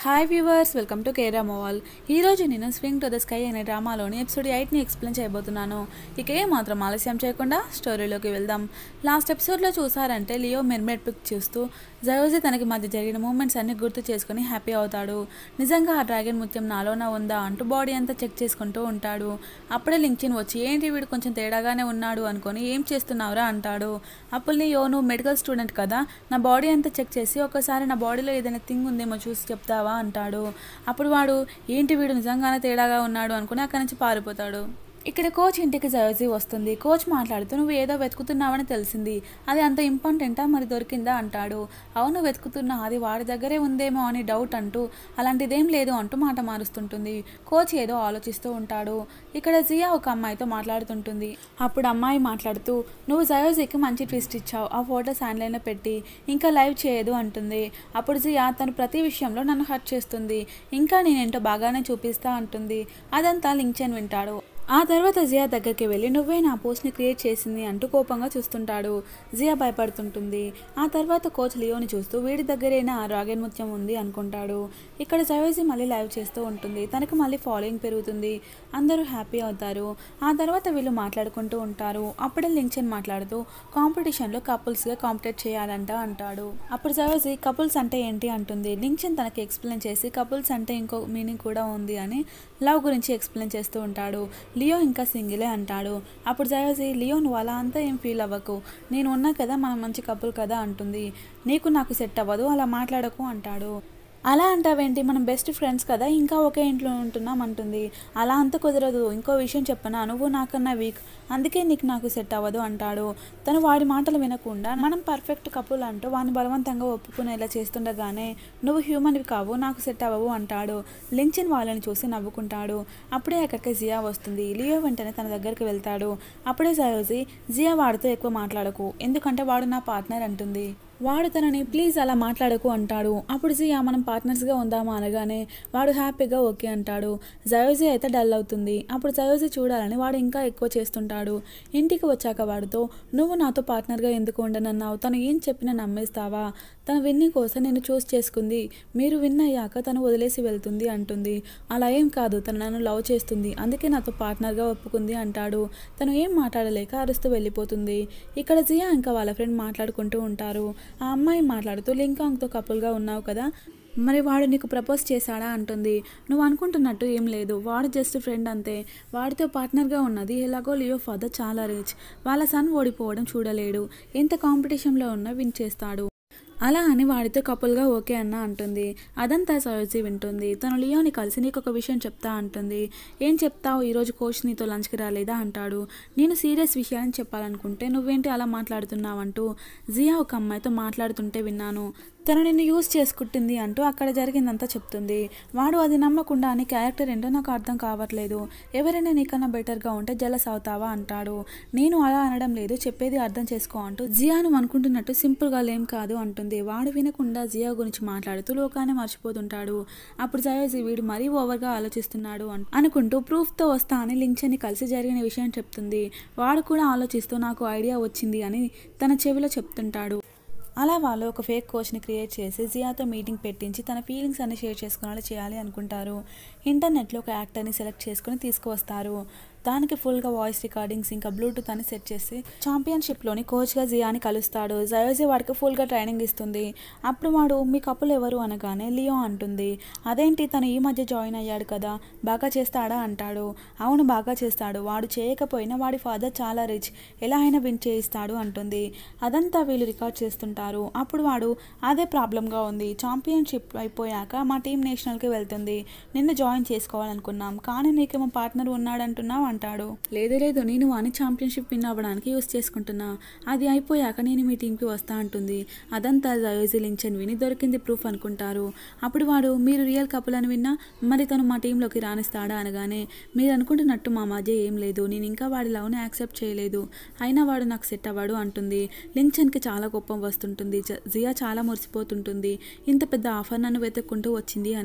hi viewers welcome to కేరా మోవాల్ ఈరోజు నేను స్వింగ్ టు ద స్కై అనే డ్రామాలోని ఎపిసోడ్ ఎయిట్ని ఎక్స్ప్లెయిన్ చేయబోతున్నాను ఇక ఏ మాత్రం ఆలస్యం చేయకుండా స్టోరీలోకి వెళ్దాం లాస్ట్ ఎపిసోడ్లో చూసారంటే లియో మెర్మెడ్ పిక్ చూస్తూ జయోజీ తనకి మధ్య జరిగిన మూమెంట్స్ అన్ని గుర్తు చేసుకుని హ్యాపీ అవుతాడు నిజంగా ఆ డ్రాగన్ ముత్యం నాలోనా ఉందా అంటూ బాడీ అంతా చెక్ చేసుకుంటూ ఉంటాడు అప్పుడే లింక్చిన్ వచ్చి ఏంటి వీడు కొంచెం తేడాగానే ఉన్నాడు అనుకొని ఏం చేస్తున్నావురా అంటాడు అప్పుడు లియో నువ్వు మెడికల్ స్టూడెంట్ కదా నా బాడీ అంతా చెక్ చేసి ఒకసారి నా బాడీలో ఏదైనా థింగ్ ఉందేమో చూసి చెప్తావా అంటాడు అప్పుడు వాడు ఏంటి వీడు నిజంగానే తేడాగా ఉన్నాడు అనుకుని అక్కడి నుంచి పారిపోతాడు ఇక్కడ కోచ్ ఇంటికి జయోజీ వస్తుంది కోచ్ మాట్లాడుతూ నువ్వు ఏదో వెతుకుతున్నావని తెలిసింది అది అంత ఇంపార్టెంటా మరి దొరికిందా అంటాడు అవును వెతుకుతున్నా అది వాడి దగ్గరే ఉందేమో అని డౌట్ అంటూ అలాంటిదేం లేదు అంటూ మాట మారుస్తుంటుంది కోచ్ ఏదో ఆలోచిస్తూ ఉంటాడు ఇక్కడ జియా ఒక అమ్మాయితో మాట్లాడుతుంటుంది అప్పుడు అమ్మాయి మాట్లాడుతూ నువ్వు జయోజీకి మంచి ట్విస్ట్ ఇచ్చావు ఆ ఫోటోస్ ఆన్లైన్లో పెట్టి ఇంకా లైవ్ చేయదు అంటుంది అప్పుడు జియా తను ప్రతి విషయంలో నన్ను హర్ట్ చేస్తుంది ఇంకా నేనేంటో బాగానే చూపిస్తా అంటుంది అదంతా లింక్చెన్ వింటాడు ఆ తర్వాత జియా దగ్గరికి వెళ్ళి నువ్వే నా పోస్ట్ని క్రియేట్ చేసింది అంటూ కోపంగా చూస్తుంటాడు జియా భయపడుతుంటుంది ఆ తర్వాత కోచ్ లియోని చూస్తూ వీడి దగ్గరైనా ఆ రాగన్ ముత్యం ఉంది అనుకుంటాడు ఇక్కడ జయోజీ మళ్ళీ లైవ్ చేస్తూ ఉంటుంది తనకు మళ్ళీ ఫాలోయింగ్ పెరుగుతుంది అందరూ హ్యాపీ అవుతారు ఆ తర్వాత వీళ్ళు మాట్లాడుకుంటూ ఉంటారు అప్పుడే లింక్చెన్ మాట్లాడుతూ కాంపిటీషన్లో కపుల్స్గా కాంపిటేట్ చేయాలంట అంటాడు అప్పుడు జయోజీ కపుల్స్ అంటే ఏంటి అంటుంది లింక్చెన్ తనకి ఎక్స్ప్లెయిన్ చేసి కపుల్స్ అంటే ఇంకో మీనింగ్ కూడా ఉంది అని లవ్ గురించి ఎక్స్ప్లెయిన్ చేస్తూ ఉంటాడు లియో ఇంకా సింగిలే అంటాడు అప్పుడు జయోజీ లియో నువ్వు అలా అంతా ఏం ఫీల్ అవ్వకు నేను ఉన్నా కదా మనం మంచి కపుల్ కదా అంటుంది నీకు నాకు సెట్ అవ్వదు అలా మాట్లాడకు అంటాడు అలా అంటావేంటి మనం బెస్ట్ ఫ్రెండ్స్ కదా ఇంకా ఒకే ఇంట్లో ఉంటున్నాం అంటుంది అలా అంత కుదరదు ఇంకో విషయం చెప్పనా నువ్వు నాకన్నా వీక్ అందుకే నీకు నాకు సెట్ అవ్వదు అంటాడు తను వాడి మాటలు వినకుండా మనం పర్ఫెక్ట్ కపుల్ అంటూ వాడిని బలవంతంగా ఒప్పుకునేలా చేస్తుండగానే నువ్వు హ్యూమన్వి కావు నాకు సెట్ అవ్వవు అంటాడు లించిన్ వాళ్ళని చూసి నవ్వుకుంటాడు అప్పుడే అక్కడికి జియా వస్తుంది లియో వెంటనే తన దగ్గరికి వెళ్తాడు అప్పుడే జయోజీ జియా వాడితో ఎక్కువ మాట్లాడకు ఎందుకంటే వాడు నా పార్ట్నర్ అంటుంది వాడు తనని ప్లీజ్ అలా మాట్లాడకు అంటాడు అప్పుడు జియా మనం పార్ట్నర్స్గా ఉందామా అనగానే వాడు హ్యాపీగా ఓకే అంటాడు జయోజీ అయితే డల్ అవుతుంది అప్పుడు జయోజీ చూడాలని వాడు ఇంకా ఎక్కువ చేస్తుంటాడు ఇంటికి వచ్చాక వాడితో నువ్వు నాతో పార్ట్నర్గా ఎందుకు ఉండనన్నావు తను ఏం చెప్పినా నమ్మేస్తావా తన విన్ని కోసం నేను చూస్ చేసుకుంది మీరు విన్ అయ్యాక తను వదిలేసి వెళ్తుంది అంటుంది అలా ఏం కాదు తను నన్ను లవ్ చేస్తుంది అందుకే నాతో పార్ట్నర్గా ఒప్పుకుంది అంటాడు తను ఏం మాట్లాడలేక అరుస్తూ వెళ్ళిపోతుంది ఇక్కడ జియా ఇంకా వాళ్ళ ఫ్రెండ్ మాట్లాడుకుంటూ ఉంటారు ఆ అమ్మాయి మాట్లాడుతూ లింకాంగ్తో కపుల్గా ఉన్నావు కదా మరి వాడు నీకు ప్రపోజ్ చేశాడా అంటుంది నువ్వు అనుకుంటున్నట్టు ఏం లేదు వాడు జస్ట్ ఫ్రెండ్ అంతే వాడితో పార్ట్నర్గా ఉన్నది ఎలాగో లియో ఫాదర్ చాలా రిచ్ వాళ్ళ సన్ ఓడిపోవడం చూడలేడు ఎంత కాంపిటీషన్లో ఉన్నా విన్ చేస్తాడు అలా అని వాడితో కపుల్గా ఓకే అన్న అంటుంది అదంతా సరోజీ వింటుంది తను లియోని కలిసి నీకు ఒక విషయం చెప్తా అంటుంది ఏం చెప్తావు ఈరోజు కోచ్ నీతో లంచ్కి రాలేదా అంటాడు నేను సీరియస్ విషయాన్ని చెప్పాలనుకుంటే నువ్వేంటి అలా మాట్లాడుతున్నావంటూ జియా ఒక అమ్మాయితో మాట్లాడుతుంటే విన్నాను తను నిన్ను యూజ్ చేసుకుంటుంది అంటూ అక్కడ జరిగిందంతా చెప్తుంది వాడు అది నమ్మకుండా నీ క్యారెక్టర్ ఏంటో నాకు అర్థం కావట్లేదు ఎవరైనా నీకన్నా బెటర్గా ఉంటే జలస్ అవుతావా అంటాడు నేను అలా అనడం లేదు చెప్పేది అర్థం చేసుకో అంటూ జియాను అనుకుంటున్నట్టు సింపుల్గా లేం కాదు అంటుంది వాడు వినకుండా జియా గురించి మాట్లాడుతూ లోకాన్ని మర్చిపోతుంటాడు అప్పుడు జయోజీ వీడు మరీ ఓవర్గా ఆలోచిస్తున్నాడు అన్- అనుకుంటూ ప్రూఫ్తో వస్తా అని లించని కలిసి జరిగిన విషయం చెప్తుంది వాడు కూడా ఆలోచిస్తూ నాకు ఐడియా వచ్చింది అని తన చెవిలో చెప్తుంటాడు అలా వాళ్ళు ఒక ఫేక్ కోచ్ని క్రియేట్ చేసి జియాతో మీటింగ్ పెట్టించి తన ఫీలింగ్స్ అన్ని షేర్ చేసుకునేలా చేయాలి అనుకుంటారు ఇంటర్నెట్లో ఒక యాక్టర్ని సెలెక్ట్ చేసుకుని తీసుకువస్తారు దానికి ఫుల్గా వాయిస్ రికార్డింగ్స్ ఇంకా బ్లూటూత్ అని సెట్ చేసి ఛాంపియన్షిప్లోని కోచ్గా జియాని కలుస్తాడు జయోజీ వాడికి ఫుల్గా ట్రైనింగ్ ఇస్తుంది అప్పుడు వాడు మీ కప్పులు ఎవరు అనగానే లియో అంటుంది అదేంటి తను ఈ మధ్య జాయిన్ అయ్యాడు కదా బాగా చేస్తాడా అంటాడు అవును బాగా చేస్తాడు వాడు చేయకపోయినా వాడి ఫాదర్ చాలా రిచ్ ఎలా అయినా విన్ చేయిస్తాడు అంటుంది అదంతా వీళ్ళు రికార్డ్ చేస్తుంటారు అప్పుడు వాడు అదే ప్రాబ్లంగా ఉంది ఛాంపియన్షిప్ అయిపోయాక మా టీం నేషనల్కి వెళ్తుంది నిన్ను జాయిన్ చేసుకోవాలనుకున్నాం కానీ నీకేమో పార్ట్నర్ ఉన్నాడంటున్నావు అంటాడు లేదు లేదు నేను వాని ఛాంపియన్షిప్ విన్ అవ్వడానికి యూస్ చేసుకుంటున్నా అది అయిపోయాక నేను మీ టీంకి వస్తా అంటుంది అదంతా జయోజీ లించన్ విని దొరికింది ప్రూఫ్ అనుకుంటారు అప్పుడు వాడు మీరు రియల్ కపుల్ అని విన్నా మరి తను మా టీంలోకి రాణిస్తాడా అనగానే మీరు అనుకుంటున్నట్టు మా మధ్య ఏం లేదు నేను ఇంకా వాడి లవ్ని యాక్సెప్ట్ చేయలేదు అయినా వాడు నాకు సెట్ అవ్వడు అంటుంది లించన్కి చాలా కోపం వస్తుంటుంది జ- జియా చాలా మురిసిపోతుంటుంది ఇంత పెద్ద ఆఫర్ నన్ను వెతుక్కుంటూ వచ్చింది అని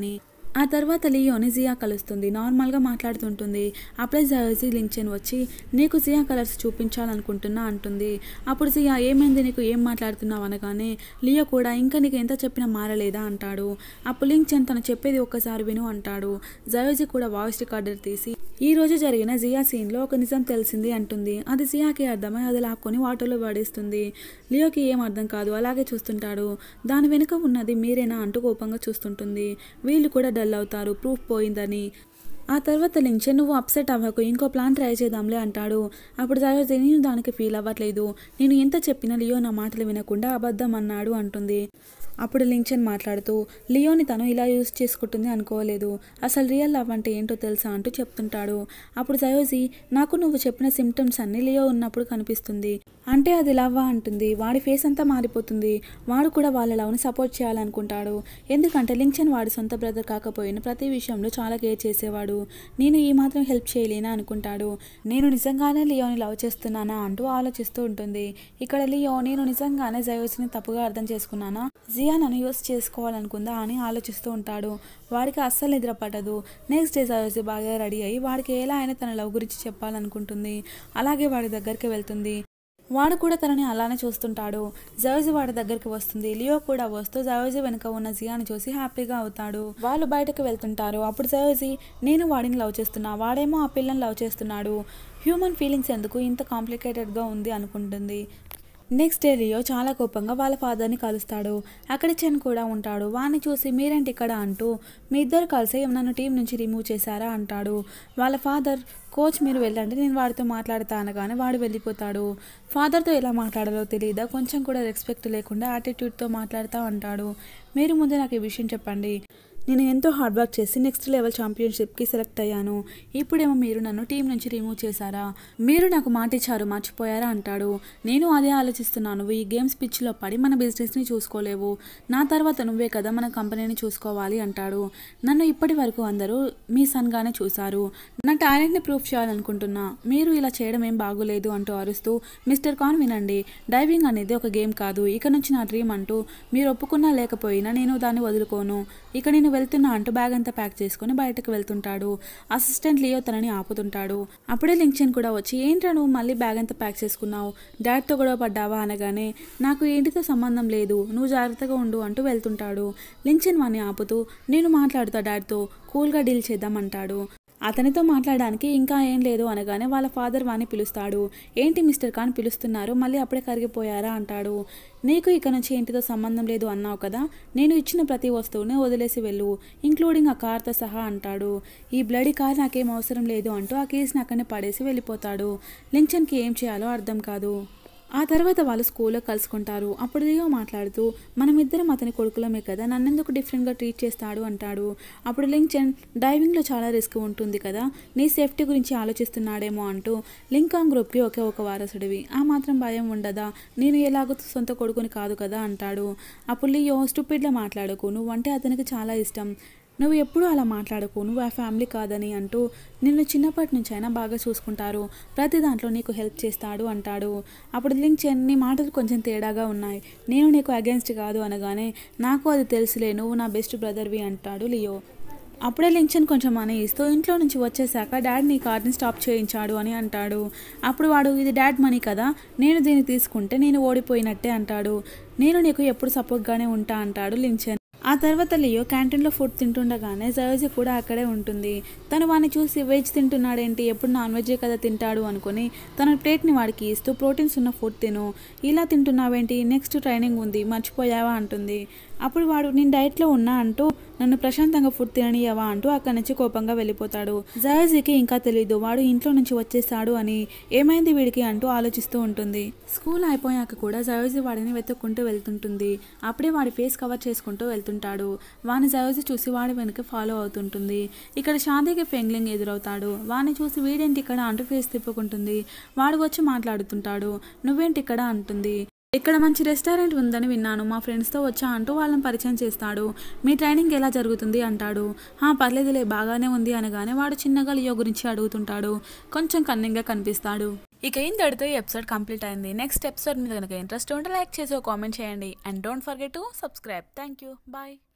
ఆ తర్వాత లియోని జియా కలుస్తుంది నార్మల్గా మాట్లాడుతుంటుంది అప్పుడే జయోజీ లింక్చెన్ వచ్చి నీకు జియా కలర్స్ చూపించాలనుకుంటున్నా అంటుంది అప్పుడు జియా ఏమైంది నీకు ఏం మాట్లాడుతున్నావు అనగానే లియో కూడా ఇంకా నీకు ఎంత చెప్పినా మారలేదా అంటాడు అప్పుడు లింక్చెన్ తను చెప్పేది ఒక్కసారి విను అంటాడు జయోజీ కూడా వాయిస్ రికార్డర్ తీసి ఈ రోజు జరిగిన జియా సీన్లో ఒక నిజం తెలిసింది అంటుంది అది జియాకి అర్థమై అది లాక్కొని వాటర్లో పడేస్తుంది లియోకి ఏం అర్థం కాదు అలాగే చూస్తుంటాడు దాని వెనుక ఉన్నది మీరేనా అంటూ కోపంగా చూస్తుంటుంది వీళ్ళు కూడా డల్ అవుతారు ప్రూఫ్ పోయిందని ఆ తర్వాత లించే నువ్వు అప్సెట్ అవ్వకు ఇంకో ప్లాన్ ట్రై చేద్దాంలే అంటాడు అప్పుడు తర్వాత నేను దానికి ఫీల్ అవ్వట్లేదు నేను ఎంత చెప్పినా లియో నా మాటలు వినకుండా అబద్ధం అన్నాడు అంటుంది అప్పుడు లించన్ మాట్లాడుతూ లియోని తను ఇలా యూజ్ చేసుకుంటుంది అనుకోలేదు అసలు రియల్ లవ్ అంటే ఏంటో తెలుసా అంటూ చెప్తుంటాడు అప్పుడు జయోజీ నాకు నువ్వు చెప్పిన సిమ్టమ్స్ అన్ని లియో ఉన్నప్పుడు కనిపిస్తుంది అంటే అది లవ్వా అంటుంది వాడి ఫేస్ అంతా మారిపోతుంది వాడు కూడా వాళ్ళ లవ్ని సపోర్ట్ చేయాలనుకుంటాడు ఎందుకంటే లించన్ వాడి సొంత బ్రదర్ కాకపోయినా ప్రతి విషయంలో చాలా కేర్ చేసేవాడు నేను ఈ మాత్రం హెల్ప్ చేయలేనా అనుకుంటాడు నేను నిజంగానే లియోని లవ్ చేస్తున్నానా అంటూ ఆలోచిస్తూ ఉంటుంది ఇక్కడ లియో నేను నిజంగానే జయోజ్ని తప్పుగా అర్థం చేసుకున్నానా జియా నన్ను యూస్ చేసుకోవాలనుకుందా అని ఆలోచిస్తూ ఉంటాడు వాడికి అస్సలు నిద్ర పట్టదు నెక్స్ట్ డే జయోజీ బాగా రెడీ అయ్యి వాడికి ఎలా అయినా తన లవ్ గురించి చెప్పాలనుకుంటుంది అలాగే వాడి దగ్గరికి వెళ్తుంది వాడు కూడా తనని అలానే చూస్తుంటాడు జయోజీ వాడి దగ్గరికి వస్తుంది లియో కూడా వస్తూ జయోజీ వెనుక ఉన్న జియాని చూసి హ్యాపీగా అవుతాడు వాళ్ళు బయటకు వెళ్తుంటారు అప్పుడు జయోజీ నేను వాడిని లవ్ చేస్తున్నా వాడేమో ఆ పిల్లని లవ్ చేస్తున్నాడు హ్యూమన్ ఫీలింగ్స్ ఎందుకు ఇంత కాంప్లికేటెడ్గా ఉంది అనుకుంటుంది నెక్స్ట్ డే లియో చాలా కోపంగా వాళ్ళ ఫాదర్ని కలుస్తాడు అక్కడ చెన్ కూడా ఉంటాడు వాడిని చూసి మీరేంటి ఇక్కడ అంటూ మీ ఇద్దరు కలిసి నన్ను టీం నుంచి రిమూవ్ చేశారా అంటాడు వాళ్ళ ఫాదర్ కోచ్ మీరు వెళ్ళండి నేను వాడితో మాట్లాడతా అనగానే వాడు వెళ్ళిపోతాడు ఫాదర్తో ఎలా మాట్లాడాలో తెలియదా కొంచెం కూడా రెస్పెక్ట్ లేకుండా యాటిట్యూడ్తో మాట్లాడుతూ అంటాడు మీరు ముందు నాకు ఈ విషయం చెప్పండి నేను ఎంతో హార్డ్ వర్క్ చేసి నెక్స్ట్ లెవెల్ ఛాంపియన్షిప్కి సెలెక్ట్ అయ్యాను ఇప్పుడేమో మీరు నన్ను టీం నుంచి రిమూవ్ చేశారా మీరు నాకు మాట ఇచ్చారు మర్చిపోయారా అంటాడు నేను అదే ఆలోచిస్తున్నాను నువ్వు ఈ గేమ్స్ పిచ్లో పడి మన బిజినెస్ని చూసుకోలేవు నా తర్వాత నువ్వే కదా మన కంపెనీని చూసుకోవాలి అంటాడు నన్ను ఇప్పటి వరకు అందరూ మీ సన్గానే చూశారు నా టాలెంట్ని ప్రూఫ్ చేయాలనుకుంటున్నా మీరు ఇలా చేయడం ఏం బాగోలేదు అంటూ అరుస్తూ మిస్టర్ కాన్ వినండి డైవింగ్ అనేది ఒక గేమ్ కాదు ఇక నుంచి నా డ్రీమ్ అంటూ మీరు ఒప్పుకున్నా లేకపోయినా నేను దాన్ని వదులుకోను ఇక నేను వెళ్తున్నా అంటూ బ్యాగ్ అంతా ప్యాక్ చేసుకుని బయటకు వెళ్తుంటాడు అసిస్టెంట్ లియో తనని ఆపుతుంటాడు అప్పుడే లింక్చెన్ కూడా వచ్చి ఏంట్రా నువ్వు మళ్ళీ బ్యాగ్ అంతా ప్యాక్ చేసుకున్నావు డాడ్తో గొడవ పడ్డావా అనగానే నాకు ఏంటితో సంబంధం లేదు నువ్వు జాగ్రత్తగా ఉండు అంటూ వెళ్తుంటాడు లింక్చెన్ వాడిని ఆపుతూ నేను మాట్లాడుతా డాడ్తో కూల్గా డీల్ చేద్దామంటాడు అతనితో మాట్లాడడానికి ఇంకా ఏం లేదు అనగానే వాళ్ళ ఫాదర్ వాణ్ణి పిలుస్తాడు ఏంటి మిస్టర్ ఖాన్ పిలుస్తున్నారు మళ్ళీ అప్పుడే కరిగిపోయారా అంటాడు నీకు ఇక నుంచి ఇంటితో సంబంధం లేదు అన్నావు కదా నేను ఇచ్చిన ప్రతి వస్తువుని వదిలేసి వెళ్ళు ఇంక్లూడింగ్ ఆ కార్తో సహా అంటాడు ఈ బ్లడీ కార్ నాకేం అవసరం లేదు అంటూ ఆ కేసుని అక్కడనే పడేసి వెళ్ళిపోతాడు లించన్కి ఏం చేయాలో అర్థం కాదు ఆ తర్వాత వాళ్ళు స్కూల్లో కలుసుకుంటారు అప్పుడు లియో మాట్లాడుతూ మనమిద్దరం అతని కొడుకులమే కదా నన్నెందుకు డిఫరెంట్గా ట్రీట్ చేస్తాడు అంటాడు అప్పుడు లింక్చన్ డైవింగ్లో చాలా రిస్క్ ఉంటుంది కదా నీ సేఫ్టీ గురించి ఆలోచిస్తున్నాడేమో అంటూ లింకాంగ్ గ్రూప్కి ఒకే ఒక వారసుడివి ఆ మాత్రం భయం ఉండదా నేను ఎలాగో సొంత కొడుకుని కాదు కదా అంటాడు అప్పుడు లియో స్టూపిడ్లో మాట్లాడకు నువ్వంటే అతనికి చాలా ఇష్టం నువ్వు ఎప్పుడూ అలా మాట్లాడకు నువ్వు ఆ ఫ్యామిలీ కాదని అంటూ నిన్ను చిన్నప్పటి నుంచి అయినా బాగా చూసుకుంటారు ప్రతి దాంట్లో నీకు హెల్ప్ చేస్తాడు అంటాడు అప్పుడు లింక్ నీ మాటలు కొంచెం తేడాగా ఉన్నాయి నేను నీకు అగేన్స్ట్ కాదు అనగానే నాకు అది తెలుసులే నువ్వు నా బెస్ట్ బ్రదర్వి అంటాడు లియో అప్పుడే లింక్చన్ కొంచెం మనీ ఇస్తూ ఇంట్లో నుంచి వచ్చేసాక డాడ్ నీ కార్డ్ని స్టాప్ చేయించాడు అని అంటాడు అప్పుడు వాడు ఇది డాడ్ మనీ కదా నేను దీన్ని తీసుకుంటే నేను ఓడిపోయినట్టే అంటాడు నేను నీకు ఎప్పుడు సపోర్ట్గానే ఉంటా అంటాడు లింక్చన్ ఆ తర్వాత లియో క్యాంటీన్లో ఫుడ్ తింటుండగానే జయోజీ కూడా అక్కడే ఉంటుంది తను వాడిని చూసి వెజ్ తింటున్నాడేంటి ఎప్పుడు నాన్ వెజే కదా తింటాడు అనుకుని తన ప్లేట్ని వాడికి ఇస్తూ ప్రోటీన్స్ ఉన్న ఫుడ్ తిను ఇలా తింటున్నావేంటి నెక్స్ట్ ట్రైనింగ్ ఉంది మర్చిపోయావా అంటుంది అప్పుడు వాడు నేను డైట్లో ఉన్నా అంటూ నన్ను ప్రశాంతంగా ఫుడ్ తిననియవా అంటూ అక్కడి నుంచి కోపంగా వెళ్ళిపోతాడు జయోజీకి ఇంకా తెలియదు వాడు ఇంట్లో నుంచి వచ్చేసాడు అని ఏమైంది వీడికి అంటూ ఆలోచిస్తూ ఉంటుంది స్కూల్ అయిపోయాక కూడా జయోజీ వాడిని వెతుక్కుంటూ వెళ్తుంటుంది అప్పుడే వాడి ఫేస్ కవర్ చేసుకుంటూ వెళ్తుంటాడు వాని జయోజీ చూసి వాడి వెనుక ఫాలో అవుతుంటుంది ఇక్కడ షాదీకి ఫెంగ్లింగ్ ఎదురవుతాడు వాడిని చూసి వీడేంటి ఇక్కడ అంటూ ఫేస్ తిప్పుకుంటుంది వాడు వచ్చి మాట్లాడుతుంటాడు నువ్వేంటి ఇక్కడ అంటుంది ఇక్కడ మంచి రెస్టారెంట్ ఉందని విన్నాను మా ఫ్రెండ్స్తో వచ్చా అంటూ వాళ్ళని పరిచయం చేస్తాడు మీ ట్రైనింగ్ ఎలా జరుగుతుంది అంటాడు హా పర్లేదులే బాగానే ఉంది అనగానే వాడు చిన్నగా లియో గురించి అడుగుతుంటాడు కొంచెం కన్నింగ్గా కనిపిస్తాడు ఇక ఏం తడితే ఈ ఎపిసోడ్ కంప్లీట్ అయింది నెక్స్ట్ ఎపిసోడ్ మీద కనుక ఇంట్రెస్ట్ ఉంటే లైక్ చేసి కామెంట్ చేయండి and don't forget to subscribe thank you bye